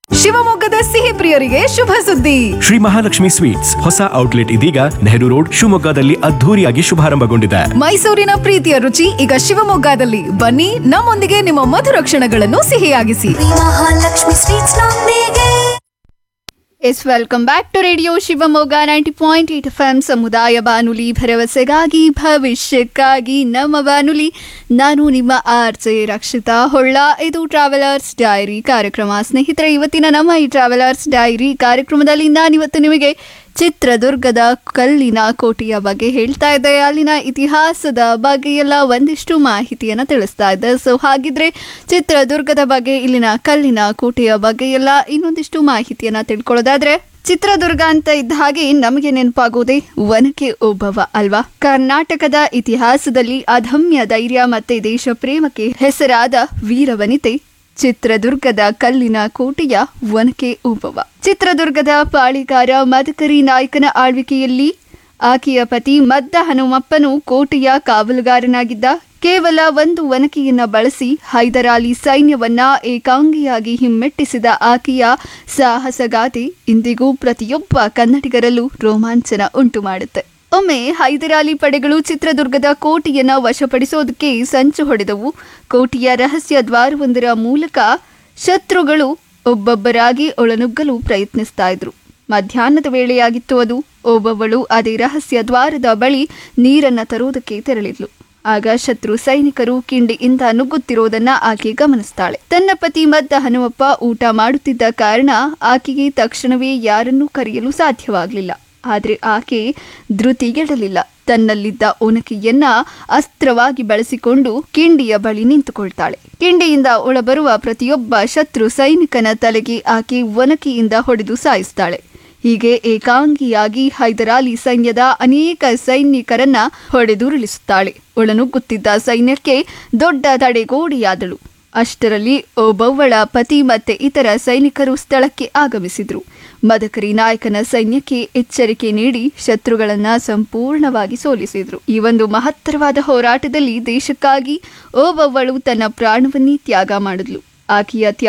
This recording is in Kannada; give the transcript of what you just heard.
ಶಿವಮೊಗ್ಗದ ಸಿಹಿ ಪ್ರಿಯರಿಗೆ ಶುಭ ಸುದ್ದಿ ಶ್ರೀ ಮಹಾಲಕ್ಷ್ಮಿ ಸ್ವೀಟ್ಸ್ ಹೊಸ ಔಟ್ಲೆಟ್ ಇದೀಗ ನೆಹರು ರೋಡ್ ಶಿವಮೊಗ್ಗದಲ್ಲಿ ಅದ್ಧೂರಿಯಾಗಿ ಶುಭಾರಂಭಗೊಂಡಿದೆ ಮೈಸೂರಿನ ಪ್ರೀತಿಯ ರುಚಿ ಈಗ ಶಿವಮೊಗ್ಗದಲ್ಲಿ ಬನ್ನಿ ನಮ್ಮೊಂದಿಗೆ ನಿಮ್ಮ ಮಧುರ ಕ್ಷಣಗಳನ್ನು ಸಿಹಿಯಾಗಿಸಿ ಮಹಾಲಕ್ಷ್ಮಿ ಸ್ವೀಟ್ಸ್ ನೊಂದಿಗೆ yes welcome back to radio Shivamogga ninety point eight F M ಸಮುದಾಯ ಬಾನುಲಿ ಭರವಸೆಗಾಗಿ ಭವಿಷ್ಯಕ್ಕಾಗಿ ನಮ್ಮ ಬಾನುಲಿ ನಾನು ನಿಮ್ಮ ಆರ್ ಜೆ ರಕ್ಷಿತಾ ಹೊಳ್ಳ ಇದು ಟ್ರಾವೆಲರ್ಸ್ ಡೈರಿ ಕಾರ್ಯಕ್ರಮ ಸ್ನೇಹಿತರೆ ಇವತ್ತಿನ ನಮ್ಮ ಈ ಟ್ರಾವೆಲರ್ಸ್ ಡೈರಿ ಕಾರ್ಯಕ್ರಮದಲ್ಲಿ ನಾನಿವತ್ತು ನಿಮಗೆ ಚಿತ್ರದುರ್ಗದ ಕಲ್ಲಿನ ಕೋಟೆಯ ಬಗ್ಗೆ ಹೇಳ್ತಾ ಇದ್ದೆ ಅಲ್ಲಿನ ಇತಿಹಾಸದ ಬಗ್ಗೆ ಎಲ್ಲ ಒಂದಿಷ್ಟು ಮಾಹಿತಿಯನ್ನು ತಿಳಿಸ್ತಾ ಇದ್ದೆ ಸೊ ಹಾಗಿದ್ರೆ ಚಿತ್ರದುರ್ಗದ ಬಗ್ಗೆ ಇಲ್ಲಿನ ಕಲ್ಲಿನ ಕೋಟೆಯ ಬಗ್ಗೆ ಎಲ್ಲ ಇನ್ನೊಂದಿಷ್ಟು ಮಾಹಿತಿಯನ್ನ ತಿಳ್ಕೊಳ್ಳೋದಾದ್ರೆ ಚಿತ್ರದುರ್ಗ ಅಂತ ಇದ್ದ ಹಾಗೆ ನಮಗೆ ನೆನಪಾಗೋದೇ ಒನಕೆ ಓಬವ್ವ ಅಲ್ವಾ ಕರ್ನಾಟಕದ ಇತಿಹಾಸದಲ್ಲಿ ಅದಮ್ಯ ಧೈರ್ಯ ಮತ್ತೆ ದೇಶ ಪ್ರೇಮಕ್ಕೆ ಹೆಸರಾದ ವೀರವನಿತೆ ಚಿತ್ರದುರ್ಗದ ಕಲ್ಲಿನ ಕೋಟೆಯ ಒನಕೆ ಓಬವ್ವ ಚಿತ್ರದುರ್ಗದ ಪಾಳಿಗಾರ ಮದಕರಿ ನಾಯಕನ ಆಳ್ವಿಕೆಯಲ್ಲಿ ಆಕೆಯ ಪತಿ ಮದ್ದ ಹನುಮಪ್ಪನು ಕೋಟೆಯ ಕಾವಲುಗಾರನಾಗಿದ್ದ ಕೇವಲ ಒಂದು ಒನಕೆಯನ್ನ ಬಳಸಿ ಹೈದರಾಲಿ ಸೈನ್ಯವನ್ನ ಏಕಾಂಗಿಯಾಗಿ ಹಿಮ್ಮೆಟ್ಟಿಸಿದ ಆಕೆಯ ಸಾಹಸಗಾಥೆ ಇಂದಿಗೂ ಪ್ರತಿಯೊಬ್ಬ ಕನ್ನಡಿಗರಲ್ಲೂ ರೋಮಾಂಚನ ಉಂಟು ಮಾಡುತ್ತೆ ಒಮ್ಮೆ ಹೈದರಾಲಿ ಪಡೆಗಳು ಚಿತ್ರದುರ್ಗದ ಕೋಟೆಯನ್ನ ವಶಪಡಿಸೋದಕ್ಕೆ ಸಂಚು ಹೊಡೆದವು ಕೋಟೆಯ ರಹಸ್ಯ ದ್ವಾರವೊಂದರ ಮೂಲಕ ಶತ್ರುಗಳು ಒಬ್ಬೊಬ್ಬರಾಗಿ ಒಳನುಗ್ಗಲು ಪ್ರಯತ್ನಿಸ್ತಾ ಇದ್ರು ಮಧ್ಯಾಹ್ನದ ವೇಳೆಯಾಗಿತ್ತು ಅದು ಒಬ್ಬೊಬ್ಬಳು ಅದೇ ರಹಸ್ಯ ದ್ವಾರದ ಬಳಿ ನೀರನ್ನ ತರುವುದಕ್ಕೆ ತೆರಳಿದ್ಲು ಆಗ ಶತ್ರು ಸೈನಿಕರು ಕಿಂಡಿಯಿಂದ ನುಗ್ಗುತ್ತಿರೋದನ್ನ ಆಕೆ ಗಮನಿಸ್ತಾಳೆ ತನ್ನ ಪತಿ ಮದ್ದ ಹನುಮಪ್ಪ ಊಟ ಮಾಡುತ್ತಿದ್ದ ಕಾರಣ ಆಕೆಗೆ ತಕ್ಷಣವೇ ಯಾರನ್ನೂ ಕರೆಯಲು ಸಾಧ್ಯವಾಗಲಿಲ್ಲ ಆದರೆ ಆಕೆ ಧೃತಿಗೆಡಲಿಲ್ಲ ತನ್ನಲ್ಲಿದ್ದ ಒನಕೆಯನ್ನ ಅಸ್ತ್ರವಾಗಿ ಬಳಸಿಕೊಂಡು ಕಿಂಡಿಯ ಬಳಿ ನಿಂತುಕೊಳ್ತಾಳೆ ಕಿಂಡಿಯಿಂದ ಒಳಬರುವ ಪ್ರತಿಯೊಬ್ಬ ಶತ್ರು ಸೈನಿಕನ ತಲೆಗೆ ಆಕೆ ಒನಕೆಯಿಂದ ಹೊಡೆದು ಸಾಯಿಸ್ತಾಳೆ ಹೀಗೆ ಏಕಾಂಗಿಯಾಗಿ ಹೈದರಾಲಿ ಸೈನ್ಯದ ಅನೇಕ ಸೈನಿಕರನ್ನ ಹೊಡೆದುರುಳಿಸುತ್ತಾಳೆ ಒಳನುಗ್ಗುತ್ತಿದ್ದ ಸೈನ್ಯಕ್ಕೆ ದೊಡ್ಡ ತಡೆಗೋಡೆಯಾದಳು ಅಷ್ಟರಲ್ಲಿ ಓಬವ್ವಳ ಪತಿ ಮತ್ತೆ ಇತರ ಸೈನಿಕರು ಸ್ಥಳಕ್ಕೆ ಆಗಮಿಸಿದ್ರು ಮದಕರಿ ನಾಯಕನ ಸೈನ್ಯಕ್ಕೆ ಎಚ್ಚರಿಕೆ ನೀಡಿ ಶತ್ರುಗಳನ್ನ ಸಂಪೂರ್ಣವಾಗಿ ಸೋಲಿಸಿದ್ರು ಈ ಒಂದು ಮಹತ್ತರವಾದ ಹೋರಾಟದಲ್ಲಿ ದೇಶಕ್ಕಾಗಿ ಓಬವ್ವಳು ತನ್ನ ಪ್ರಾಣವನ್ನೇ ತ್ಯಾಗ ಮಾಡಿದ್ಲು ಆಕೆಯ ತ್ಯಾಗ